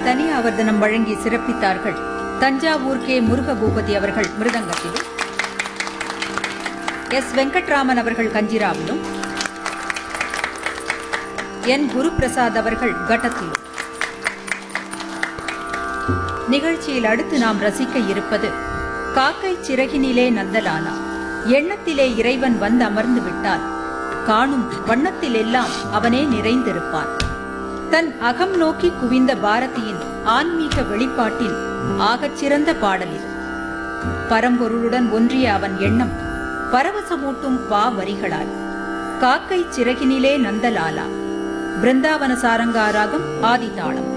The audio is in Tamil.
தனி ஆவர்த்தனம் வழங்கி சிறப்பித்தார்கள் தஞ்சாவூர் கே முருக பூபதி அவர்கள் மிருதங்கத்திலும் எஸ் வெங்கட்ராமன் அவர்கள் கஞ்சிராவிலும் என் குருபிரசாத் அவர்கள் கட்டத்திலும் நிகழ்ச்சியில் அடுத்து நாம் ரசிக்க இருப்பது காக்கை சிறகினிலே நந்தலானா எண்ணத்திலே இறைவன் வந்து அமர்ந்து விட்டால் காணும் வண்ணத்திலெல்லாம் அவனே நிறைந்திருப்பான் தன் அகம் நோக்கி குவிந்த பாரதியின் ஆன்மீக வெளிப்பாட்டின் ஆகச் சிறந்த பாடல் இது பரம்பொருளுடன் ஒன்றிய அவன் எண்ணம் பரவசமூட்டும் வா வரிகளால் காக்கை சிறகினிலே நந்தலாலா பிருந்தாவன சாரங்காராகம் ஆதிதாளம்